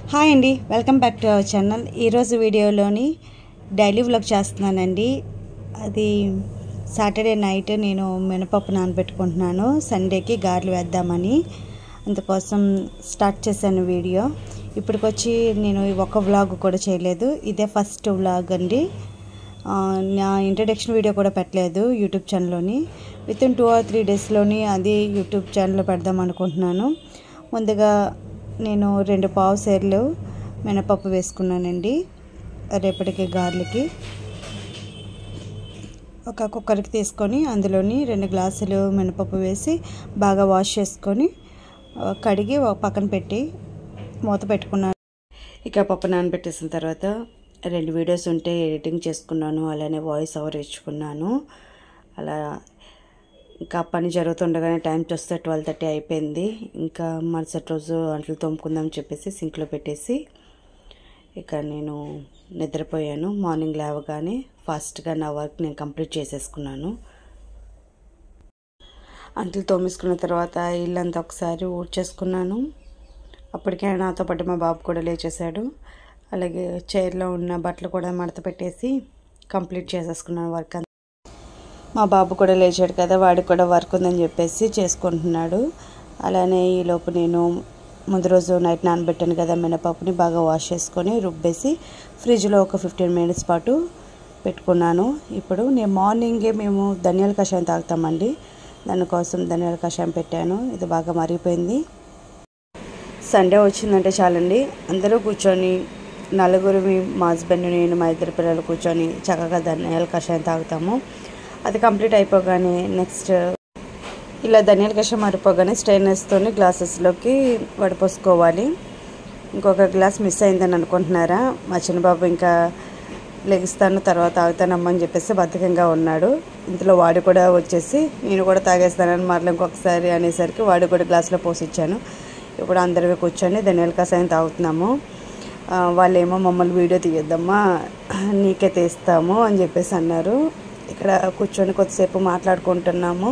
hi అండి welcome back to our channel ఈరోజు వీడియోలోని డైలీ వ్లాగ్ చేస్తున్నానండి అది సాటర్డే నైట్ నేను మినపప్పు నానబెట్టుకుంటున్నాను సండేకి గారెలు వేద్దామని అందుకోసం స్టార్ట్ చేశాను వీడియో ఇప్పటికొచ్చి నేను ఒక వ్లాగ్ కూడా చేయలేదు ఇదే ఫస్ట్ వ్లాగ్ అండి ఆ, నా ఇంట్రడక్షన్ వీడియో కూడా పెట్టలేదు యూట్యూబ్ ఛానల్లోని within two or three డేస్లోని అది యూట్యూబ్ ఛానల్లో పెడదాం అనుకుంటున్నాను ముందుగా నేను రెండు పావు సేర్లు మినపప్పు వేసుకున్నానండి రేపటికి గార్లకి ఒక కుక్కర్కి తీసుకొని అందులోని రెండు గ్లాసులు మినపప్పు వేసి బాగా వాష్ చేసుకొని ఆ, కడిగి ఒక పక్కన పెట్టి మూత పెట్టుకున్నాను ఇక పప్పు నానబెట్టేసిన తర్వాత రెండు వీడియోస్ ఉంటే ఎడిటింగ్ చేసుకున్నాను అలానే వాయిస్ ఓవర్ ఇచ్చుకున్నాను అలా ఇంకా పని జరుగుతుండగానే టైం చూస్తే ట్వెల్వ్ థర్టీ అయిపోయింది ఇంకా మరుసటి రోజు అంట్లు తోముకుందాం చెప్పేసి సింక్లో పెట్టేసి ఇక నేను నిద్రపోయాను మార్నింగ్ లేవగానే ఫాస్ట్గా నా వర్క్ నేను కంప్లీట్ చేసేసుకున్నాను అంట్లు తోమేసుకున్న తర్వాత ఇల్లంతా ఒకసారి ఊడ్చేసుకున్నాను అప్పటికే నాతో పాటు మా బాబు కూడా లేచేశాడు అలాగే చైర్లో ఉన్న బట్టలు కూడా మడత పెట్టేసి కంప్లీట్ చేసేసుకున్నాను వర్క్ అంతా మా బాబు కూడా లేచాడు కదా వాడికి కూడా వర్క్ ఉందని చెప్పేసి చేసుకుంటున్నాడు అలానే ఈలోపు నేను ముందు రోజు నైట్ నానబెట్టాను కదా మినపప్పుని బాగా వాష్ చేసుకొని రుబ్బేసి ఫ్రిడ్జ్లో ఒక ఫిఫ్టీన్ మినిట్స్ పాటు పెట్టుకున్నాను ఇప్పుడు నేను మార్నింగే మేము ధనియాల కషాయం తాగుతామండి దానికోసం ధనియాల కషాయం పెట్టాను ఇది బాగా మరిగిపోయింది సండే వచ్చిందంటే చాలండి అందరూ కూర్చొని నలుగురు మా హస్బెండ్ నేను మా ఇద్దరు పిల్లలు కూర్చొని చక్కగా ధనియాల కషాయం తాగుతాము అది కంప్లీట్ అయిపోగానే నెక్స్ట్ ఇలా ధనియాల కషాయం మరిపోగానే స్టెయిన్లెస్తోని గ్లాసెస్లోకి వడపోసుకోవాలి ఇంకొక గ్లాస్ మిస్ అయిందని అనుకుంటున్నారా మా చిన్నబాబు ఇంకా లెగిస్తాను తర్వాత తాగుతానమ్మని చెప్పేసి బద్ధకంగా ఉన్నాడు ఇందులో వాడు కూడా వచ్చేసి నేను కూడా తాగేస్తానని మరలా ఇంకొకసారి అనేసరికి వాడు కూడా గ్లాసులో పోసిచ్చాను ఇప్పుడు అందరివి కూర్చొని ధనియాల కషాయం తాగుతున్నాము ఆ, వాళ్ళేమో మమ్మల్ని వీడియో తీయొద్దమ్మా నీకే తీస్తాము అని చెప్పేసి అన్నారు ఇక్కడ కూర్చొని కొద్దిసేపు మాట్లాడుకుంటున్నాము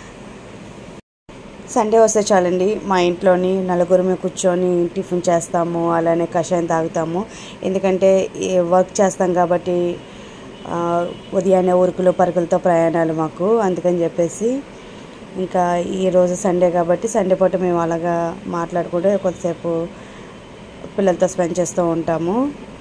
సండే వస్తే చాలండి మా ఇంట్లోని నలుగురమే కూర్చొని టిఫిన్ చేస్తాము అలానే కషాయం తాగుతాము ఎందుకంటే ఈ వర్క్ చేస్తాం కాబట్టి ఆ, ఉదయాన్నే ఉరుకులు పరుగులతో ప్రయాణాలు మాకు అందుకని చెప్పేసి ఇంకా ఈ రోజు సండే కాబట్టి సండే పూట మేము అలాగా మాట్లాడుకుంటే కొద్దిసేపు పిల్లలతో స్పెండ్ చేస్తూ ఉంటాము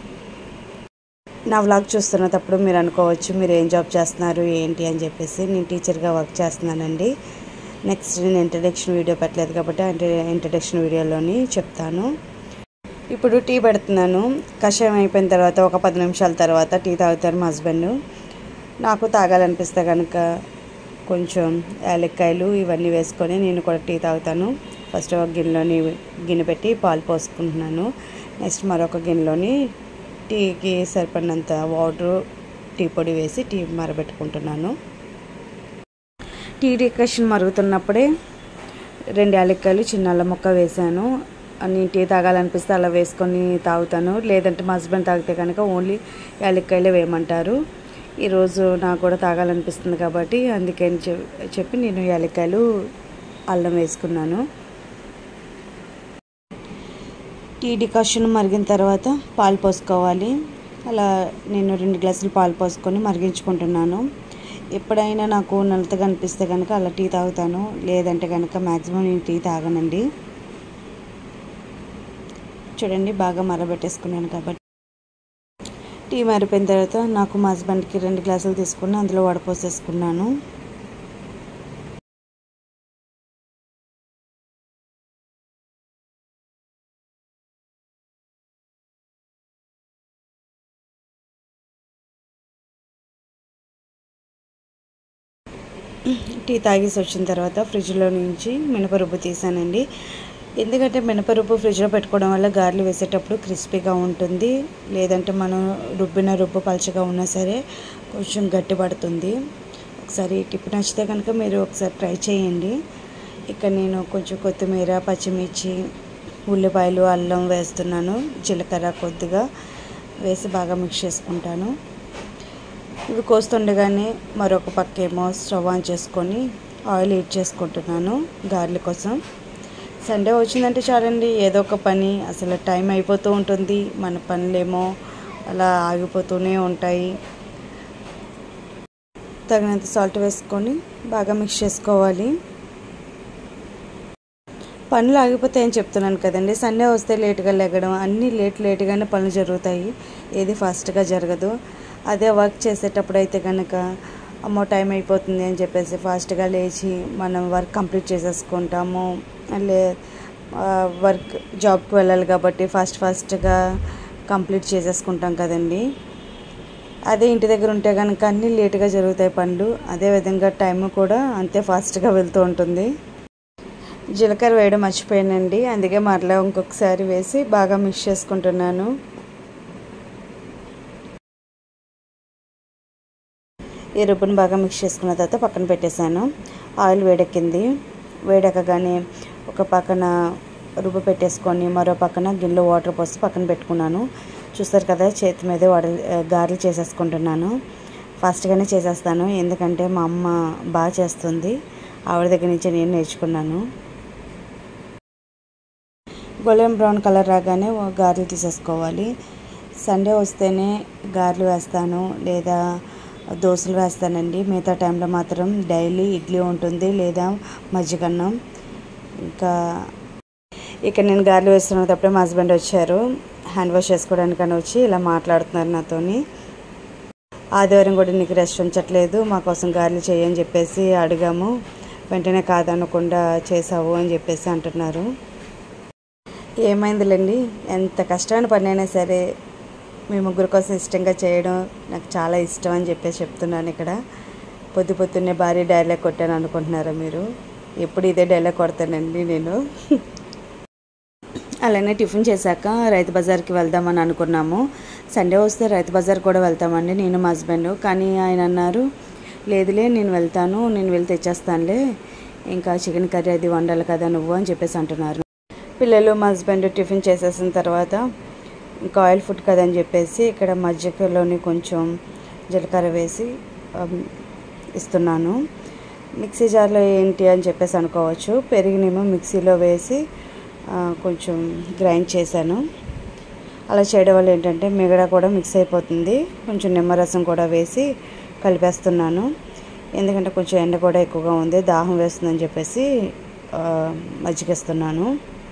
నా వ్లాగ్ చూస్తున్నప్పుడు మీరు అనుకోవచ్చు మీరు ఏం జాబ్ చేస్తున్నారు ఏంటి అని చెప్పేసి నేను టీచర్గా వర్క్ చేస్తున్నానండి నెక్స్ట్ నేను ఇంట్రడక్షన్ వీడియో పెట్టలేదు కాబట్టి అంటే ఇంట్రడక్షన్ వీడియోలోని చెప్తాను ఇప్పుడు టీ పెడుతున్నాను కషాయం అయిపోయిన తర్వాత ఒక పది నిమిషాల తర్వాత టీ తాగుతారు మా హస్బెండ్ నాకు తాగాలనిపిస్తే కనుక కొంచెం యాలక్కాయలు ఇవన్నీ వేసుకొని నేను కూడా టీ తాగుతాను ఫస్ట్ ఒక గిన్నెలోని గిన్నె పెట్టి పాలు పోసుకుంటున్నాను నెక్స్ట్ మరొక గిన్నెలోని టీకి సరిపడినంత వాటర్ టీ పొడి వేసి టీ మరబెట్టుకుంటున్నాను టీ డికషన్ మరుగుతున్నప్పుడే రెండు యాలక్కాయలు చిన్న అల్లం ముక్క వేసాను అని టీ తాగాలనిపిస్తే అలా వేసుకొని తాగుతాను లేదంటే మా హస్బెండ్ తాగితే కనుక ఓన్లీ యాలక్కాయలే వేయమంటారు ఈరోజు నాకు కూడా తాగాలనిపిస్తుంది కాబట్టి అందుకని చె- చెప్పి నేను యాలక్కాయలు అల్లం వేసుకున్నాను టీ డికాషన్ మరిగిన తర్వాత పాలు పోసుకోవాలి అలా నేను రెండు గ్లాసులు పాలు పోసుకొని మరిగించుకుంటున్నాను ఎప్పుడైనా నాకు నల్లతగా అనిపిస్తే కనుక అలా టీ తాగుతాను లేదంటే కనుక మ్యాక్సిమం నేను టీ తాగనండి చూడండి బాగా మరబెట్టేసుకున్నాను కాబట్టి టీ మరిపోయిన తర్వాత నాకు మా హస్బెండ్కి రెండు గ్లాసులు తీసుకుని అందులో వడపోసేసుకున్నాను టీ తాగేసి వచ్చిన తర్వాత ఫ్రిడ్జ్లో నుంచి మినపరుబ్బు తీసానండి ఎందుకంటే మినపరుబ్బు ఫ్రిడ్జ్లో పెట్టుకోవడం వల్ల గారెలు వేసేటప్పుడు క్రిస్పీగా ఉంటుంది లేదంటే మనం రుబ్బిన రుబ్బు పలచగా ఉన్నా సరే కొంచెం గట్టి పడుతుంది ఒకసారి ఈ టిప్ నచ్చితే కనుక మీరు ఒకసారి ట్రై చేయండి ఇక్కడ నేను కొంచెం కొత్తిమీర పచ్చిమిర్చి ఉల్లిపాయలు అల్లం వేస్తున్నాను జీలకర్ర కొద్దిగా వేసి బాగా మిక్స్ చేసుకుంటాను ఇవి కోస్తుండగానే మరొక పక్క ఏమో స్టవ్ ఆన్ చేసుకొని ఆయిల్ హీట్ చేసుకుంటున్నాను గార్ల కోసం సండే వచ్చిందంటే చాలండి ఏదో ఒక పని అసలు టైం అయిపోతూ ఉంటుంది మన పనులేమో అలా ఆగిపోతూనే ఉంటాయి తగినంత సాల్ట్ వేసుకొని బాగా మిక్స్ చేసుకోవాలి పనులు ఆగిపోతాయని చెప్తున్నాను కదండి సండే వస్తే లేట్గా లెగడం అన్నీ లేట్ లేట్గానే పనులు జరుగుతాయి ఏది ఫాస్ట్గా జరగదు అదే వర్క్ చేసేటప్పుడు అయితే కనుక అమ్మో టైం అయిపోతుంది అని చెప్పేసి ఫాస్ట్గా లేచి మనం వర్క్ కంప్లీట్ చేసేసుకుంటాము లే వర్క్ జాబ్కి వెళ్ళాలి కాబట్టి ఫాస్ట్ ఫాస్ట్గా కంప్లీట్ చేసేసుకుంటాం కదండి అదే ఇంటి దగ్గర ఉంటే కనుక అన్నీ లేట్గా జరుగుతాయి పనులు అదేవిధంగా టైం కూడా అంతే ఫాస్ట్గా వెళ్తూ ఉంటుంది జీలకర్ర వేయడం మర్చిపోయానండి అందుకే మరలా ఇంకొకసారి వేసి బాగా మిక్స్ చేసుకుంటున్నాను ఈ రుబ్బుని బాగా మిక్స్ చేసుకున్న తర్వాత పక్కన పెట్టేశాను ఆయిల్ వేడెక్కింది వేడెక్కగానే ఒక పక్కన రుబ్బు పెట్టేసుకొని మరో పక్కన గిన్నెలో వాటర్ పోసి పక్కన పెట్టుకున్నాను చూస్తారు కదా చేతి మీదే వడలు గారెలు చేసేసుకుంటున్నాను ఫాస్ట్గానే చేసేస్తాను ఎందుకంటే మా అమ్మ బాగా చేస్తుంది ఆవిడ దగ్గర నుంచి నేను నేర్చుకున్నాను గోల్డెన్ బ్రౌన్ కలర్ రాగానే గారెలు తీసేసుకోవాలి సండే వస్తేనే గారెలు వేస్తాను లేదా దోశలు వేస్తానండి మిగతా టైంలో మాత్రం డైలీ ఇడ్లీ ఉంటుంది లేదా మజ్జిగన్నం ఇంకా ఇక్కడ నేను గారెలు వేస్తున్నప్పుడే మా హస్బెండ్ వచ్చారు హ్యాండ్ వాష్ చేసుకోవడానికని వచ్చి ఇలా మాట్లాడుతున్నారు నాతోని ఆదివారం కూడా నీకు రెస్ట్ ఉంచట్లేదు మా కోసం గారెలు చేయని చెప్పేసి అడిగాము వెంటనే కాదనకుండా చేసావు అని చెప్పేసి అంటున్నారు ఏమైందిలేండి ఎంత కష్టమైన పని అయినా సరే మీ ముగ్గురు కోసం ఇష్టంగా చేయడం నాకు చాలా ఇష్టం అని చెప్పేసి చెప్తున్నాను ఇక్కడ పొద్దు పొద్దున్నే భారీ డైలాగ్ కొట్టాను అనుకుంటున్నారా మీరు ఎప్పుడు ఇదే డైలాగ్ కొడతానండి నేను అలానే టిఫిన్ చేశాక రైతు బజార్కి వెళ్దామని అనుకున్నాము సండే వస్తే రైతు బజార్ కూడా వెళ్తామండి నేను మా హస్బెండ్ కానీ ఆయన అన్నారు లేదులే నేను వెళ్తాను నేను వెళ్ళి తెచ్చేస్తానులే ఇంకా చికెన్ కర్రీ అది వండాలి కదా నువ్వు అని చెప్పేసి అంటున్నారు పిల్లలు మా హస్బెండ్ టిఫిన్ చేసేసిన తర్వాత ఇంకా ఆయిల్ ఫుడ్ కదని చెప్పేసి ఇక్కడ మజ్జిగలోని కొంచెం జీలకర్ర వేసి ఇస్తున్నాను మిక్సీ జార్లో ఏంటి అని చెప్పేసి అనుకోవచ్చు పెరిగినేమో మిక్సీలో వేసి కొంచెం గ్రైండ్ చేశాను అలా చేయడం వల్ల ఏంటంటే మిగడ కూడా మిక్స్ అయిపోతుంది కొంచెం నిమ్మరసం కూడా వేసి కలిపేస్తున్నాను ఎందుకంటే కొంచెం ఎండ కూడా ఎక్కువగా ఉంది దాహం వేస్తుందని చెప్పేసి మజ్జిగిస్తున్నాను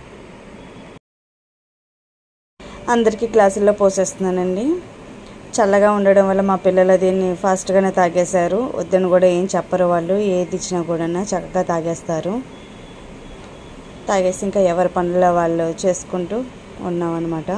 అందరికీ క్లాసుల్లో పోసేస్తున్నానండి చల్లగా ఉండడం వల్ల మా పిల్లలు దీన్ని ఫాస్ట్గానే తాగేశారు వద్దని కూడా ఏం చెప్పరు వాళ్ళు ఏది ఇచ్చినా కూడా చక్కగా తాగేస్తారు తాగేసి ఇంకా ఎవరి పనుల్లో వాళ్ళు చేసుకుంటూ ఉన్నామన్నమాట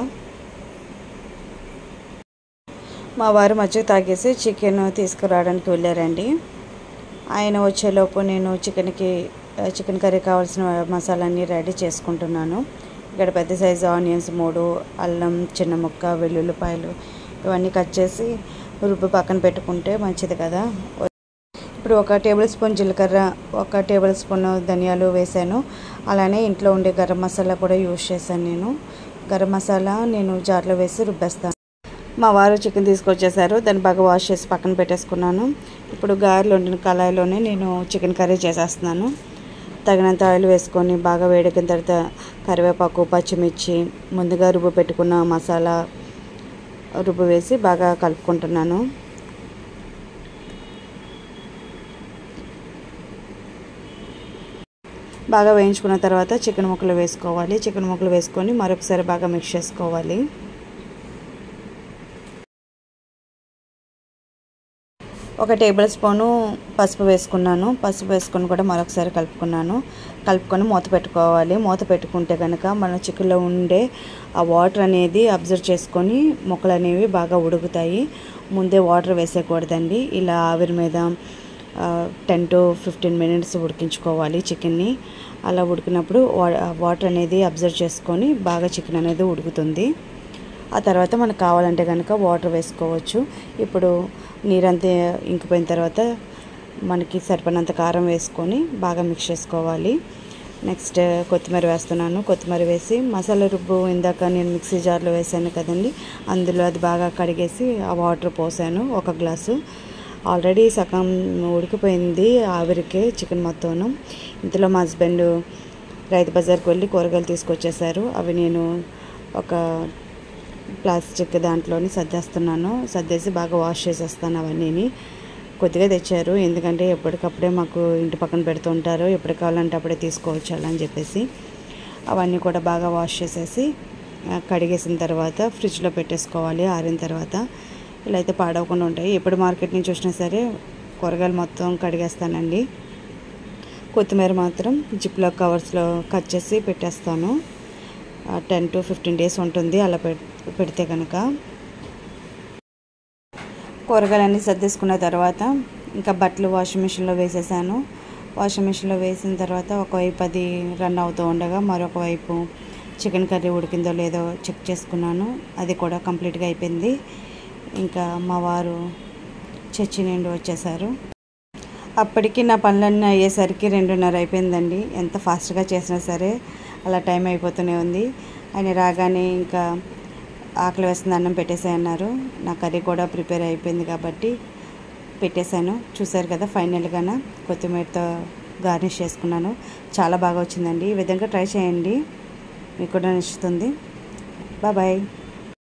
మా వారు మధ్య తాగేసి చికెన్ తీసుకురావడానికి వెళ్ళారండి ఆయన వచ్చేలోపు నేను చికెన్కి చికెన్ కర్రీ కావాల్సిన మసాలాన్ని రెడీ చేసుకుంటున్నాను ఇక్కడ పెద్ద సైజు ఆనియన్స్ మూడు అల్లం చిన్న ముక్క వెల్లుల్లిపాయలు ఇవన్నీ కట్ చేసి రుబ్బు పక్కన పెట్టుకుంటే మంచిది కదా ఇప్పుడు ఒక టేబుల్ స్పూన్ జీలకర్ర ఒక టేబుల్ స్పూన్ ధనియాలు వేసాను అలానే ఇంట్లో ఉండే గరం మసాలా కూడా యూజ్ చేశాను నేను గరం మసాలా నేను జార్లో వేసి రుబ్బేస్తాను మా వారు చికెన్ తీసుకొచ్చేసారు దాన్ని బాగా వాష్ చేసి పక్కన పెట్టేసుకున్నాను ఇప్పుడు గారెలు వండిన కళాయిలోనే నేను చికెన్ కర్రీ చేసేస్తున్నాను తగినంత ఆయిల్ వేసుకొని బాగా వేడెక్కిన తర్వాత కరివేపాకు పచ్చిమిర్చి ముందుగా రుబ్బు పెట్టుకున్న మసాలా రుబ్బు వేసి బాగా కలుపుకుంటున్నాను బాగా వేయించుకున్న తర్వాత చికెన్ ముక్కలు వేసుకోవాలి చికెన్ ముక్కలు వేసుకొని మరొకసారి బాగా మిక్స్ చేసుకోవాలి ఒక టేబుల్ స్పూను పసుపు వేసుకున్నాను పసుపు వేసుకొని కూడా మరొకసారి కలుపుకున్నాను కలుపుకొని మూత పెట్టుకోవాలి మూత పెట్టుకుంటే కనుక మన చికెన్లో ఉండే ఆ వాటర్ అనేది అబ్జర్వ్ చేసుకొని మొక్కలు అనేవి బాగా ఉడుకుతాయి ముందే వాటర్ వేసేయకూడదండి ఇలా ఆవిరి మీద టెన్ టు ఫిఫ్టీన్ మినిట్స్ ఉడికించుకోవాలి చికెన్ని అలా ఉడికినప్పుడు వాటర్ అనేది అబ్జర్వ్ చేసుకొని బాగా చికెన్ అనేది ఉడుకుతుంది ఆ తర్వాత మనకు కావాలంటే కనుక వాటర్ వేసుకోవచ్చు ఇప్పుడు నీరంతా ఇంకిపోయిన తర్వాత మనకి సరిపడినంత కారం వేసుకొని బాగా మిక్స్ చేసుకోవాలి నెక్స్ట్ కొత్తిమీర వేస్తున్నాను కొత్తిమీర వేసి మసాలా రుబ్బు ఇందాక నేను మిక్సీ జార్లో వేసాను కదండి అందులో అది బాగా కడిగేసి ఆ వాటర్ పోసాను ఒక గ్లాసు ఆల్రెడీ సగం ఉడికిపోయింది ఆవిరికే చికెన్ మొత్తం ఇంతలో మా హస్బెండ్ రైతు బజార్కి వెళ్ళి కూరగాయలు తీసుకొచ్చేసారు అవి నేను ఒక ప్లాస్టిక్ దాంట్లోని సర్దేస్తున్నాను సర్దేసి బాగా వాష్ చేసేస్తాను అవన్నీని కొద్దిగా తెచ్చారు ఎందుకంటే ఎప్పటికప్పుడే మాకు ఇంటి పక్కన పెడుతుంటారు ఎప్పుడు కావాలంటే అప్పుడే తీసుకోవచ్చు అలా అని చెప్పేసి అవన్నీ కూడా బాగా వాష్ చేసేసి ఆ, కడిగేసిన తర్వాత ఫ్రిడ్జ్లో పెట్టేసుకోవాలి ఆరిన తర్వాత ఇలా అయితే పాడవకుండా ఉంటాయి ఎప్పుడు మార్కెట్ నుంచి వచ్చినా సరే కూరగాయలు మొత్తం కడిగేస్తానండి కొత్తిమీర మాత్రం జిప్లో కవర్స్లో కట్ చేసి పెట్టేస్తాను టెన్ టు ఫిఫ్టీన్ డేస్ ఉంటుంది అలా పెట్ పెడితే కనుక కూరగాయలన్నీ సర్దేసుకున్న తర్వాత ఇంకా బట్టలు వాషింగ్ మిషన్లో వేసేసాను వాషింగ్ మిషన్లో వేసిన తర్వాత ఒకవైపు అది రన్ అవుతూ ఉండగా మరొక వైపు చికెన్ కర్రీ ఉడికిందో లేదో చెక్ చేసుకున్నాను అది కూడా కంప్లీట్గా అయిపోయింది ఇంకా మా వారు చర్చి నుండి వచ్చేసారు అప్పటికి నా పనులన్నీ అయ్యేసరికి రెండున్నర అయిపోయిందండి ఎంత ఫాస్ట్గా చేసినా సరే అలా టైం అయిపోతూనే ఉంది ఆయన రాగానే ఇంకా ఆకలి వేస్తుంది అన్నం పెట్టేసాయి అన్నారు నా కర్రీ కూడా ప్రిపేర్ అయిపోయింది కాబట్టి పెట్టేశాను చూసారు కదా ఫైనల్గాన కొత్తిమీరతో గార్నిష్ చేసుకున్నాను చాలా బాగా వచ్చిందండి ఈ విధంగా ట్రై చేయండి మీకు కూడా నచ్చుతుంది బాయ్